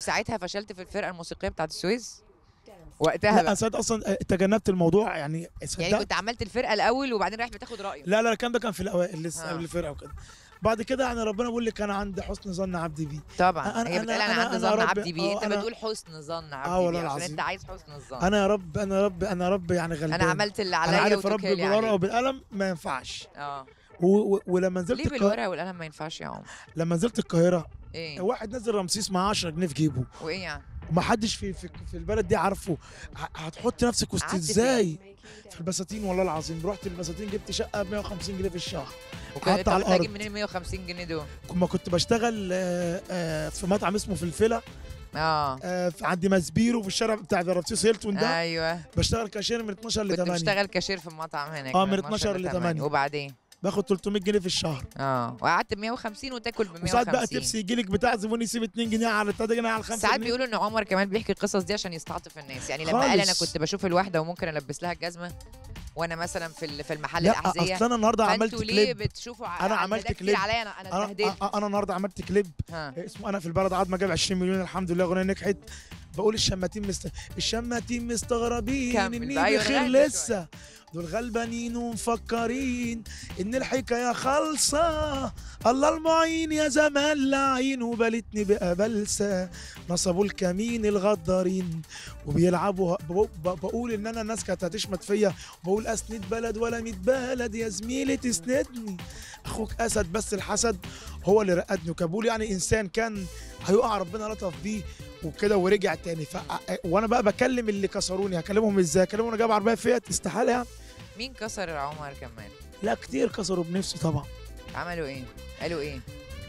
ساعتها فشلت في الفرقه الموسيقيه بتاعت السويس وقتها لا بقى ساعتها اصلا تجنبت الموضوع يعني يعني صدقت كنت عملت الفرقه الاول وبعدين رايح بتاخد رايه لا لا الكلام ده كان في الاوائل لسه آه. قبل الفرقه وكده بعد كده يعني ربنا بيقول لي كان عند حسن ظن عبدي بيه طبعا أنا- هي أنا- بتقول انا أنا- عندي أنا ظن رب- عبدي بيه آه، انت أنا- بتقول حسن ظن آه عبدي والله بيه عشان العظيم. انت عايز حسن الظن انا يا رب انا يا رب انا يا رب يعني غلبان انا عملت اللي انا عليا عارف رب وتوكلي بالورقه عليك وبالقلم ما ينفعش اه و... و... ولما نزلت ليه القا- بالورقه والقلم ما ينفعش يا عمر لما نزلت القاهره ايه واحد نزل رمسيس معاه 10 جنيه في جيبه وايه يعني ومحدش في في, في البلد دي عارفه ه- هتحط نفسك وسط قعدت ازاي في البساتين والله العظيم رحت البساتين جبت شقه ب 150 جنيه في الشهر وكنت قعدت انت على محتاج الأرض. منين 150 جنيه دول كما كنت بشتغل آه، آه، في مطعم اسمه فلفله اه آه، في- عند ماسبيرو في الشارع بتاع رمسيس هيلتون ده ايوه بشتغل كاشير من 12 ل كنت 8 بشتغل كاشير في المطعم هناك آه، من 12 ل 8 8. وبعدين باخد 300 جنيه في الشهر اه وقعدت ب 150 وتاكل ب 150 وساعات بقى تبسي يجي لك بتاع زبون يسيب 2 جنيه على 3 جنيه على 5 ساعات جنيه بيقولوا ان عمر كمان بيحكي القصص دي عشان يستعطف الناس يعني لما قال انا خالص. كنت بشوف الواحده وممكن البس لها الجزمه وانا مثلا في ال- في المحل لا الاحذيه اصل انا النهارده عملت فانتوا ليه كليب بتشوفوا ع- أنا عن عملت ده كتير كليب. عليا انا انا انا اتبهدلت أ- انا النهارده عملت كليب ها اسمه انا في البلد عاد ما جاب 20 مليون الحمد لله اغنيه نجحت بقول الشماتين مست... الشماتين مستغربين كمل اني بقى، أيوة، بخير نغني لسه دول غلبانين ومفكرين ان الحكايه خالصه الله المعين يا زمان لعين وبلتني بقى بلسه نصبوا الكمين الغدارين وبيلعبوا ب- ب- بقول ان انا الناس كانت هتشمت فيا وبقول اسند بلد ولا ميت بلد يا زميلي تسندني اخوك اسد بس الحسد هو اللي رقدني وكابول يعني انسان كان هيقع ربنا لطف بيه وكده ورجع تاني ف... وانا بقى بكلم اللي كسروني هكلمهم ازاي هكلمهم انا جايب عربيه فيات استحاله يعني مين كسر عمر كمان لا كتير كسروا بنفسي طبعا عملوا ايه قالوا ايه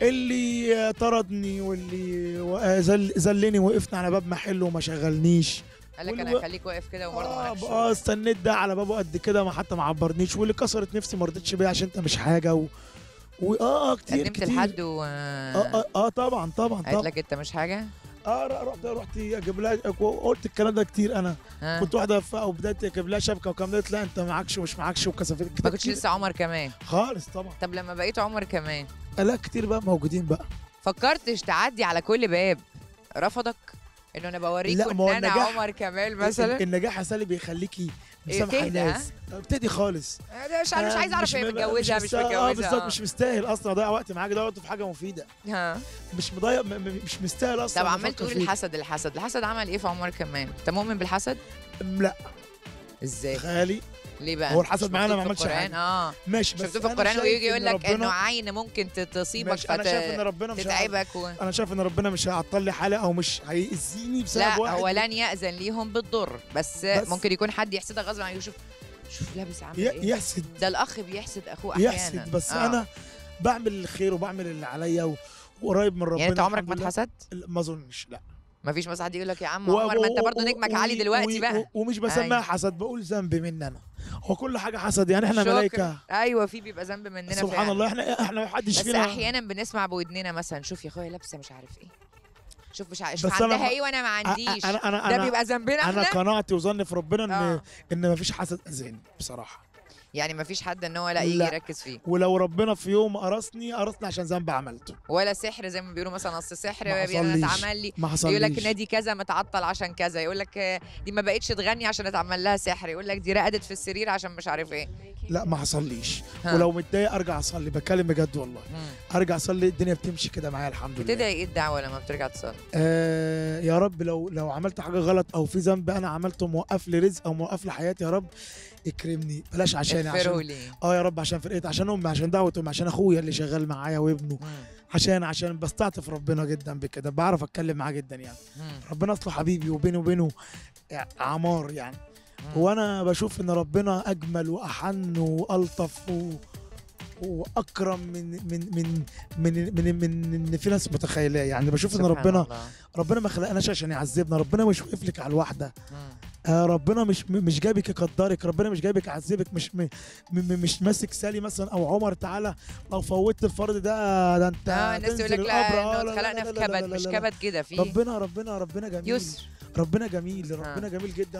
اللي طردني واللي و- زل... زلني وقفنا على باب محل وما شغلنيش قال لك واللي انا بقى- هخليك واقف كده وبرضه اه مالكش اه استنيت ده على بابه قد كده ما حتى ما عبرنيش واللي كسرت نفسي ما رضيتش بيها عشان انت مش حاجه و... و... اه اه كتير قدمت كتير لحد و اه اه, آه طبعا طبعا قالت طبعا لك انت مش حاجه اه ر- رحت رحت اجيب لها قلت الكلام ده كتير انا ها كنت واحده في او بدايه اجيب لها شبكه وكام قالت لا انت معكش ومش معكش وكسفت ما كنتش لسه عمر كمان خالص طبعا طب لما بقيت عمر كمان لا كتير بقى موجودين بقى فكرتش تعدي على كل باب رفضك انه انا لا، بوريكم ما هو ان انا النجاح- عمر كمال ال- مثلا النجاح يا سالي بيخليكي مسامحه تهدى، الناس ابتدي خالص أنا مش انا مش عايز اعرف هي م- متجوزه مش مستاهل- اه بالظبط متجوزه مش مستاهل اصلا اضيع وقت معاك ده وقت في حاجه مفيده ها مش مضيع م- م- مش مستاهل اصلا طب عمال أفكر تقول فيك. الحسد الحسد الحسد عمل ايه في عمر كمان انت مؤمن بالحسد لا ازاي خالي ليه بقى هو الحسد مش معانا مكتوب ما في عملش القرآن؟ حاجة. اه ماشي مش بس مكتوب في أنا القران شايف ويجي يقول إن لك انه ربنا- عين ممكن ت- تصيبك ماشي، انا شايف ان ربنا مش هيع- فتتعبك و... انا شايف ان ربنا مش هيعطل لي حالي او مش هيأذيني بسبب لا واحد هو لن يأذن ليهم بالضر بس, بس- ممكن يكون حد يحسدك غصب عنه يشوف شوف لابس عامل ي- ايه يحسد ده الاخ بيحسد اخوه احيانا يحسد بس آه. انا بعمل الخير وبعمل اللي عليا و- وقريب من ربنا يعني انت عمرك الحمد ما لله. اتحسدت لا، ما اظنش لا ما فيش مثلا حد يقول لك يا عم و- عمر ما انت و- برضه و- نجمك و- عالي دلوقتي و- بقى و- ومش بسميها أيوة. حسد بقول ذنب مني انا هو كل حاجه حسد يعني احنا شكرا. ملائكه ايوه في بيبقى ذنب مننا سبحان فعلا. الله احنا احنا ما حدش بس فينا احيانا بنسمع بودننا مثلا شوف يا اخويا لابسه مش عارف ايه شوف مش عارف بس شوف أنا عندها ما- ايه وانا ما عنديش انا انا ده انا بيبقى ذنبنا انا احنا قناعتي وظني في ربنا ان آه. ان ما فيش حسد اذاني بصراحه يعني ما فيش حد ان هو لا يجي لا. يركز فيه ولو ربنا في يوم قرصني قرصني عشان ذنب عملته ولا سحر زي ما بيقولوا مثلا اصل سحر ما بي- انا حصليش. اتعمل لي ما حصلش يقول لك نادي كذا متعطل عشان كذا يقول لك آه، دي ما بقتش تغني عشان اتعمل لها سحر يقول لك دي رقدت في السرير عشان مش عارف ايه لا ما حصليش ها. ولو متضايق ارجع اصلي بتكلم بجد والله مم. ارجع اصلي الدنيا بتمشي كده معايا الحمد لله بتدعي ايه الدعوه لما بترجع تصلي آه يا رب لو لو عملت حاجه غلط او في ذنب انا عملته موقف لي رزق او موقف لي حياتي يا رب اكرمني بلاش عشاني اغفره عشان لي اه يا رب عشان فرقتي عشان امي عشان دعوه امي عشان اخويا اللي شغال معايا وابنه مم. عشان عشان بستعطف ربنا جدا بكده بعرف اتكلم معاه جدا يعني مم. ربنا اصله حبيبي وبيني وبينه يعني عمار يعني مم. وانا بشوف ان ربنا اجمل واحن والطف و... واكرم من من من من من من ان في ناس متخيلاه يعني بشوف ان سبحان ربنا الله. ربنا ما خلقناش عشان يعذبنا ربنا مش واقف لك على الواحده مم. آه ربنا مش م- مش جايبك يقدرك ربنا مش جايبك يعذبك مش م م مش ماسك سالي مثلا او عمر تعالى لو فوتت الفرد ده ده انت اه الناس هتنزل تقول لك لا القبر. آه، انه اتخلقنا في كبد مش كبد كده في ربنا ربنا ربنا جميل يسر ربنا جميل ربنا جميل جدا